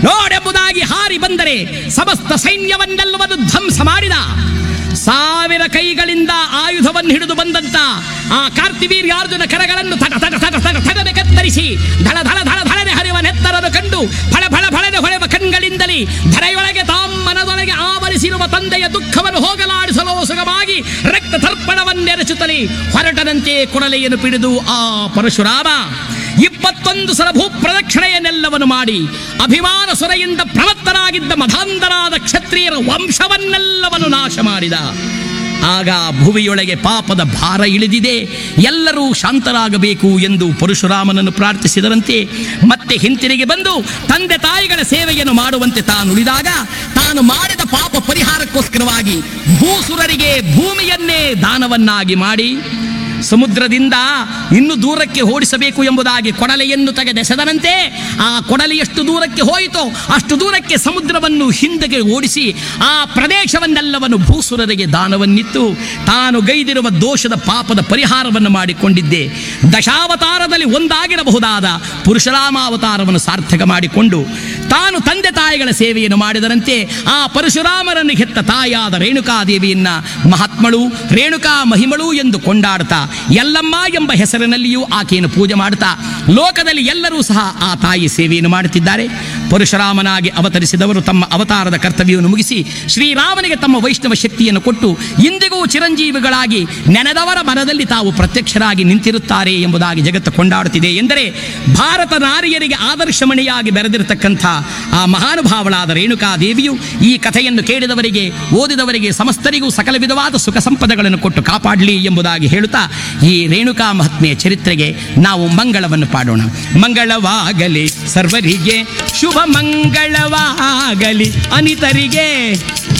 ನೋಡೆಂಬುದಾಗಿ ಹಾರಿ ಬಂದರೆ ಸಮಸ್ತ ಸೈನ್ಯವನ್ನೆಲ್ಲವನ್ನು ಧ್ವಂಸ ಮಾಡಿದ ಸಾವಿರ ಕೈಗಳಿಂದ ಆಯುಧವನ್ನು ಹಿಡಿದು ಬಂದಂತ ಆ ಕಾರ್ತಿವೀರ್ಯಾರ್ಜುನ ಕರಗಳನ್ನು ತಟ ತಟ ತಟ ತಟ ತಟನೆ ಕತ್ತರಿಸಿ ಧಳ ಧಳ ಧಳ ಧಳನೆ ಹರಿವ ನೆತ್ತರನ್ನು ಕಂಡು ಫಳ ಫಳ ಫಳನೆ ಹೊಳೆವ ಕಣ್ಗಳಿಂದಲೇ ಧರೆಯೊಳಗೆ ತಾಮ್ಮನದೊಳಗೆ ಆವರಿಸಿರುವ ತಂದೆಯ ದುಃಖವನ್ನು ಹೋಗಲಾಡಿಸಲು ಸುಗವಾಗಿ ರಕ್ತ ತರ್ಪಣವನ್ನೆರಚುತ್ತಲೇ ಹೊರಟದಂತೆ ಕೊಡಲೆಯನ್ನು ಪಿಡಿದು ಆ ಪರಶುರಾಮ ಇಪ್ಪತ್ತೊಂದು ಸಲ ಭೂ ಪ್ರದಕ್ಷಿಣೆಯನ್ನೆಲ್ಲವನ್ನು ಮಾಡಿ ಅಭಿಮಾನ ಸುರೆಯಿಂದ ಪ್ರವತ್ತರಾಗಿದ್ದ ಮಧಾಂಧರಾದ ಕ್ಷತ್ರಿಯರ ವಂಶವನ್ನೆಲ್ಲವನ್ನು ನಾಶ ಮಾಡಿದ ಆಗ ಭುವಿಯೊಳಗೆ ಪಾಪದ ಭಾರ ಇಳಿದಿದೆ ಎಲ್ಲರೂ ಶಾಂತರಾಗಬೇಕು ಎಂದು ಪರಶುರಾಮನನ್ನು ಪ್ರಾರ್ಥಿಸಿದರಂತೆ ಮತ್ತೆ ಹಿಂತಿರುಗಿ ಬಂದು ತಂದೆ ತಾಯಿಗಳ ಸೇವೆಯನ್ನು ಮಾಡುವಂತೆ ತಾನು ನುಡಿದಾಗ ತಾನು ಮಾಡಿದ ಪಾಪ ಪರಿಹಾರಕ್ಕೋಸ್ಕರವಾಗಿ ಭೂಸುರರಿಗೆ ಭೂಮಿಯನ್ನೇ ದಾನವನ್ನಾಗಿ ಮಾಡಿ ಸಮುದ್ರದಿಂದ ಇನ್ನು ದೂರಕ್ಕೆ ಓಡಿಸಬೇಕು ಎಂಬುದಾಗಿ ಕೊಡಲೆಯನ್ನು ತೆಗೆದೆಸೆದನಂತೆ ಆ ಕೊಡಲಿ ಎಷ್ಟು ದೂರಕ್ಕೆ ಹೋಯಿತೋ ಅಷ್ಟು ದೂರಕ್ಕೆ ಸಮುದ್ರವನ್ನು ಹಿಂದಕ್ಕೆ ಓಡಿಸಿ ಆ ಪ್ರದೇಶವನ್ನೆಲ್ಲವನ್ನು ಭೂಸುರರಿಗೆ ದಾನವನ್ನಿತ್ತು ತಾನು ಗೈದಿರುವ ದೋಷದ ಪಾಪದ ಪರಿಹಾರವನ್ನು ಮಾಡಿಕೊಂಡಿದ್ದೆ ದಶಾವತಾರದಲ್ಲಿ ಒಂದಾಗಿರಬಹುದಾದ ಪರಶುರಾಮಾವತಾರವನ್ನು ಸಾರ್ಥಕ ಮಾಡಿಕೊಂಡು ತಾನು ತಂದೆ ತಾಯಿಗಳ ಸೇವೆಯನ್ನು ಮಾಡಿದರಂತೆ ಆ ಪರಶುರಾಮರನ್ನು ಹೆತ್ತ ತಾಯಾದ ರೇಣುಕಾದೇವಿಯನ್ನ ಮಹಾತ್ಮಳು ರೇಣುಕಾ ಮಹಿಮಳು ಎಂದು ಕೊಂಡಾಡ್ತಾ ಎಲ್ಲಮ್ಮ ಎಂಬ ಹೆಸರಿನಲ್ಲಿಯೂ ಆಕೆಯನ್ನು ಪೂಜೆ ಮಾಡುತ್ತಾ ಲೋಕದಲ್ಲಿ ಎಲ್ಲರೂ ಸಹ ಆ ತಾಯಿ ಸೇವೆಯನ್ನು ಮಾಡುತ್ತಿದ್ದಾರೆ ಪರಶುರಾಮನಾಗಿ ಅವತರಿಸಿದವರು ತಮ್ಮ ಅವತಾರದ ಕರ್ತವ್ಯವನ್ನು ಮುಗಿಸಿ ಶ್ರೀರಾಮನಿಗೆ ತಮ್ಮ ವೈಷ್ಣವ ಶಕ್ತಿಯನ್ನು ಕೊಟ್ಟು ಇಂದಿಗೂ ಚಿರಂಜೀವಿಗಳಾಗಿ ನೆನೆದವರ ಮನದಲ್ಲಿ ತಾವು ಪ್ರತ್ಯಕ್ಷರಾಗಿ ನಿಂತಿರುತ್ತಾರೆ ಎಂಬುದಾಗಿ ಜಗತ್ತು ಕೊಂಡಾಡುತ್ತಿದೆ ಎಂದರೆ ಭಾರತ ನಾರಿಯರಿಗೆ ಆದರ್ಶಮಣಿಯಾಗಿ ಬೆರೆದಿರತಕ್ಕಂಥ ಆ ಮಹಾನುಭಾವಳಾದ ರೇಣುಕಾ ದೇವಿಯು ಈ ಕಥೆಯನ್ನು ಕೇಳಿದವರಿಗೆ ಓದಿದವರಿಗೆ ಸಮಸ್ತರಿಗೂ ಸಕಲ ವಿಧವಾದ ಸುಖ ಸಂಪದಗಳನ್ನು ಕೊಟ್ಟು ಕಾಪಾಡಲಿ ಎಂಬುದಾಗಿ ಹೇಳುತ್ತಾ ಈ ರೇಣುಕಾ ಮಹಾತ್ಮೆಯ ಚರಿತ್ರೆಗೆ ನಾವು ಮಂಗಳವನ್ನು ಪಾಡೋಣ ಮಂಗಳವಾಗಲಿ ಸರ್ವರಿಗೆ ಶುಭ ಮಂಗಳವಾಗಲಿ ಅನಿತರಿಗೆ